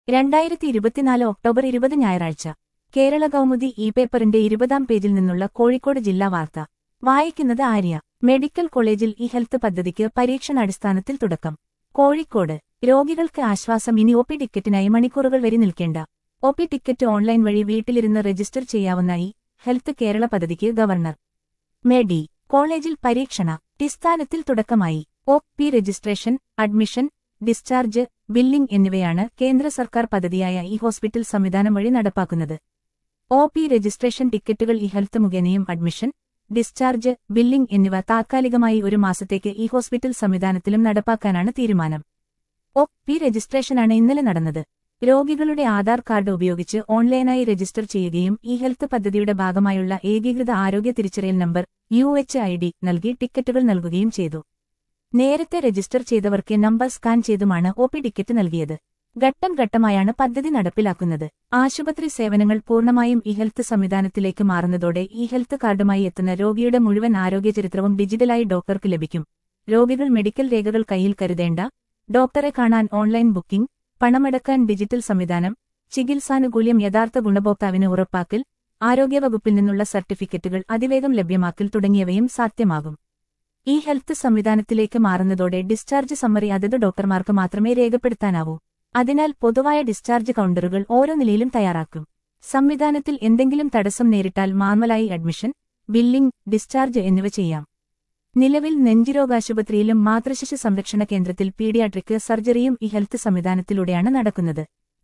രണ്ടായിരത്തി ഇരുപത്തിനാല് ഒക്ടോബർ ഇരുപത് ഞായറാഴ്ച കേരള കൗമുദി ഇ പേപ്പറിന്റെ ഇരുപതാം പേജിൽ നിന്നുള്ള കോഴിക്കോട് ജില്ലാ വാർത്ത വായിക്കുന്നത് ആര്യ മെഡിക്കൽ കോളേജിൽ ഇ ഹെൽത്ത് പദ്ധതിക്ക് പരീക്ഷണാടിസ്ഥാനത്തിൽ തുടക്കം കോഴിക്കോട് രോഗികൾക്ക് ആശ്വാസം ഇനി ഒ പി ടിക്കറ്റിനായി മണിക്കൂറുകൾ വരി നിൽക്കേണ്ട ഒ പി ടിക്കറ്റ് ഓൺലൈൻ വഴി വീട്ടിലിരുന്ന് രജിസ്റ്റർ ചെയ്യാവുന്ന ഇ ഹെൽത്ത് കേരള പദ്ധതിക്ക് ഗവർണർ മെഡി കോളേജിൽ പരീക്ഷണ ടിസ്ഥാനത്തിൽ തുടക്കമായി O P registration admission discharge billing എന്നിവയാണ് കേന്ദ്ര സർക്കാർ പദ്ധതിയായ ഇ ഹോസ്പിറ്റൽ സംവിധാനം വഴി നടപ്പാക്കുന്നത് ഒ പി രജിസ്ട്രേഷൻ ടിക്കറ്റുകൾ ഇ ഹെൽത്ത് മുഖേനയും അഡ്മിഷൻ ഡിസ്ചാർജ് ബില്ലിംഗ് എന്നിവ താത്കാലികമായി ഒരു മാസത്തേക്ക് ഇ ഹോസ്പിറ്റൽ സംവിധാനത്തിലും നടപ്പാക്കാനാണ് തീരുമാനം ഒ പി രജിസ്ട്രേഷനാണ് ഇന്നലെ നടന്നത് രോഗികളുടെ ആധാർ കാർഡ് ഉപയോഗിച്ച് ഓൺലൈനായി രജിസ്റ്റർ ചെയ്യുകയും ഇ ഹെൽത്ത് പദ്ധതിയുടെ ഭാഗമായുള്ള ഏകീകൃത ആരോഗ്യ തിരിച്ചറിയൽ number U H I D നൽകി ടിക്കറ്റുകൾ നൽകുകയും ചെയ്തു നേരത്തെ രജിസ്റ്റർ ചെയ്തവർക്ക് നമ്പർ സ്കാൻ ചെയ്തുമാണ് ഒ പി ടിക്കറ്റ് നൽകിയത് ഘട്ടം ഘട്ടമായാണ് പദ്ധതി നടപ്പിലാക്കുന്നത് ആശുപത്രി സേവനങ്ങൾ പൂർണ്ണമായും ഇ ഹെൽത്ത് സംവിധാനത്തിലേക്ക് മാറുന്നതോടെ ഇ ഹെൽത്ത് കാർഡുമായി എത്തുന്ന രോഗിയുടെ മുഴുവൻ ആരോഗ്യചരിത്രവും ഡിജിറ്റലായി ഡോക്ടർക്ക് ലഭിക്കും രോഗികൾ മെഡിക്കൽ രേഖകൾ കയ്യിൽ കരുതേണ്ട ഡോക്ടറെ കാണാൻ ഓൺലൈൻ ബുക്കിംഗ് പണമടക്കാൻ ഡിജിറ്റൽ സംവിധാനം ചികിത്സാനുകൂല്യം യഥാർത്ഥ ഗുണഭോക്താവിന് ഉറപ്പാക്കൽ ആരോഗ്യവകുപ്പിൽ നിന്നുള്ള സർട്ടിഫിക്കറ്റുകൾ അതിവേഗം ലഭ്യമാക്കൽ തുടങ്ങിയവയും സാധ്യമാകും ഈ ഹെൽത്ത് സംവിധാനത്തിലേക്ക് മാറുന്നതോടെ ഡിസ്ചാർജ് സമ്മറി അതത് ഡോക്ടർമാർക്ക് മാത്രമേ രേഖപ്പെടുത്താനാവൂ അതിനാൽ പൊതുവായ ഡിസ്ചാർജ് കൗണ്ടറുകൾ ഓരോ നിലയിലും തയ്യാറാക്കും സംവിധാനത്തിൽ എന്തെങ്കിലും തടസ്സം നേരിട്ടാൽ മാർമലായി അഡ്മിഷൻ ബില്ലിംഗ് ഡിസ്ചാർജ് എന്നിവ ചെയ്യാം നിലവിൽ നെഞ്ചിരോഗാശുപത്രിയിലും മാതൃശിശു സംരക്ഷണ കേന്ദ്രത്തിൽ പീഡിയാട്രിക് സർജറിയും ഈ ഹെൽത്ത് സംവിധാനത്തിലൂടെയാണ് നടക്കുന്നത്